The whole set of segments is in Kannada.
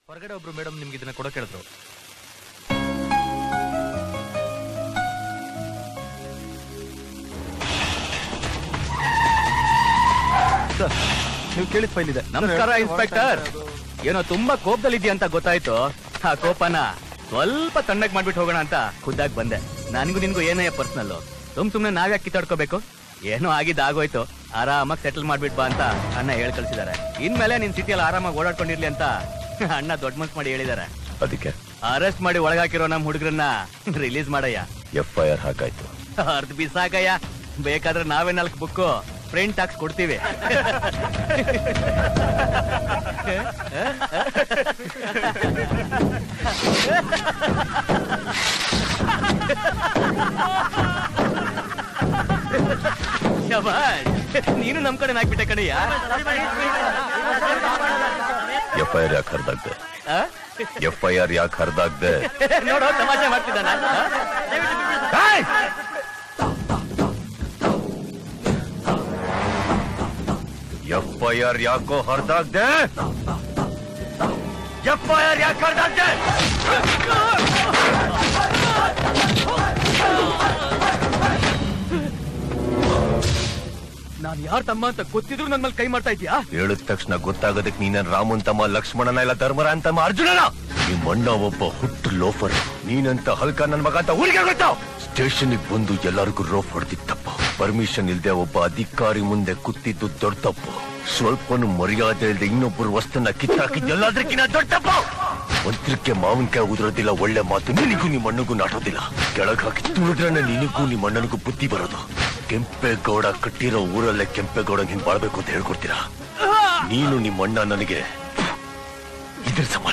ಹೊರಗಡೆ ಒಬ್ರು ಮೇಡಮ್ ನಿಮ್ಗೆ ಇದನ್ನ ಕೊಡೋ ಕೇಳಿದ್ರು ನೀವು ಕೇಳಿದ ಫೈಲ್ ಇದೆ ನಮಸ್ಕಾರ ಇನ್ಸ್ಪೆಕ್ಟರ್ ಏನೋ ತುಂಬಾ ಕೋಪದಲ್ಲಿದ್ಯಾ ಅಂತ ಗೊತ್ತಾಯ್ತು ಆ ಕೋಪನ ಸ್ವಲ್ಪ ತಣ್ಣಗ್ ಮಾಡ್ಬಿಟ್ಟು ಹೋಗೋಣ ಅಂತ ಖುದ್ದಾಗಿ ಬಂದೆ ನನ್ಗೂ ನಿನ್ಗೂ ಏನಯ್ಯ ಪರ್ಸನಲ್ ಸುಮ್ ಸುಮ್ನೆ ನಾವ್ಯಾಕೆ ಕಿತ್ತಾಡ್ಕೋಬೇಕು ಏನೋ ಆಗಿದ್ದು ಆಗೋಯ್ತು ಆರಾಮಾಗಿ ಸೆಟಲ್ ಮಾಡ್ಬಿಟ್ ಬಾ ಅಂತ ಅಣ್ಣ ಹೇಳ್ ಕಳ್ಸಿದಾರೆ ಇನ್ಮೇಲೆ ನಿನ್ ಸಿಟಿಯಲ್ಲಿ ಆರಾಮಾಗಿ ಓಡಾಡ್ಕೊಂಡಿರ್ಲಿ ಅಂತ ಅಣ್ಣ ದೊಡ್ಡ ಮನ್ಸ್ ಮಾಡಿ ಹೇಳಿದಾರೆ ಅದಕ್ಕೆ ಅರೆಸ್ಟ್ ಮಾಡಿ ಒಳಗಾಕಿರೋ ನಮ್ ಹುಡುಗರನ್ನ ರಿಲೀಸ್ ಮಾಡಯ್ಯ ಎಫ್ ಐ ಆರ್ ಹಾಕಾಯ್ತು ಅರ್ಧ ಬಿಸಾಕಯ್ಯ ಬೇಕಾದ್ರೆ ನಾವೇ ನಾಲ್ಕು ಬುಕ್ಕು ಪ್ರಿಂಟ್ ಹಾಕ್ಸ್ ಕೊಡ್ತೀವಿ ಶಬಾಷ್ ನೀನು ನಮ್ ಕಡೆ ಹಾಕ್ಬಿಟ್ಟೆ ಕಣಯ್ಯ ಎಫ್ ಐ ಆರ್ ಯಾಕೆ ಹರಿದಾಗ್ದೆ ಆ? ಎಫ್ ಐ ಆರ್ ಯಾಕೆ ಹರಿದಾಗ್ದೆ ನೋಡೋ ತಮಾಷೆ ಮಾಡ್ತಿದ್ದಾನ ಎಫ್ ಐ ಆರ್ ಯಾಕೋ ಹರಿದಾಗ್ದೆ ಎಫ್ ಐ ಆರ್ ಯಾಕೆ ಹರಿದಾಗ್ದೆ ನಾನ್ ಯಾರ್ ತಮ್ಮ ಅಂತ ಗೊತ್ತಿದ್ರು ನನ್ ಮೇಲೆ ಕೈ ಮಾಡ್ತಾ ಇದ್ಯಾ ಹೇಳಿದ ತಕ್ಷಣ ಗೊತ್ತಾಗೋದಕ್ಕೆ ನೀನನ್ ರಾಮನ್ ತಮ್ಮ ಲಕ್ಷ್ಮಣನ ಇಲ್ಲ ಧರ್ಮರ ಅಂತಮ್ಮ ಅರ್ಜುನನ ನಿಮ್ ಅಣ್ಣ ಒಬ್ಬ ಹುಟ್ಟು ಲೋಫರ್ ನೀನಂತ ಹಲ್ಕ ನನ್ ಮಗ ಅಂತ ಊರಿಗೆ ಗೊತ್ತಾವ್ ಸ್ಟೇಷನ್ ಬಂದು ಎಲ್ಲರಿಗೂ ರೋಪ್ ಹೊಡೆದಿದ್ ತಪ್ಪು ಪರ್ಮಿಷನ್ ಇಲ್ದೆ ಒಬ್ಬ ಅಧಿಕಾರಿ ಮುಂದೆ ಕೂತಿದ್ದು ದೊಡ್ಡ ತಪ್ಪು ಸ್ವಲ್ಪನು ಮರ್ಯಾದೆ ಇಲ್ದೆ ಇನ್ನೊಬ್ಬರು ವಸ್ತುನ ಕಿತ್ತಾಕಿದ್ ಎಲ್ಲದಕ್ಕಿಂತ ದೊಡ್ಡ ತಪ್ಪು ಮಂತ್ರಕ್ಕೆ ಮಾವಿನಕಾಯಿ ಉದುರೋದಿಲ್ಲ ಒಳ್ಳೆ ಮಾತು ನಿನಗೂ ನಿಮ್ಮ ಅಣ್ಣಗೂ ನಾಟೋದಿಲ್ಲ ಕೆಳಗ್ ಹಾಕಿ ತುಳಿದ್ರನೆ ನಿನಗೂ ನಿಮ್ಮ ಅಣ್ಣನಿಗೂ ಬುದ್ಧಿ ಬರೋದು ಕೆಂಪೇಗೌಡ ಕಟ್ಟಿರೋ ಊರಲ್ಲೇ ಕೆಂಪೇಗೌಡ ಹಿಂಗ್ ಬಾಳ್ಬೇಕು ಅಂತ ಹೇಳ್ಕೊಡ್ತೀರಾ ನೀನು ನಿಮ್ಮ ಅಣ್ಣ ನನಗೆ ಇದ್ರ ಸಮಾನ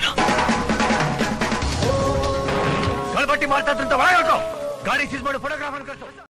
ಕಳ್ಬಟ್ಟಿ ಮಾಡ್ತಾ ಇದ್ರಂತ ಒಳಗೆ ಹಾಕೋ. ಗಾಡಿ ಸೀಸ್ ಮಾಡಿ ಫೋಟೋಗ್ರಾಫರ್ ಕಳ್ಸು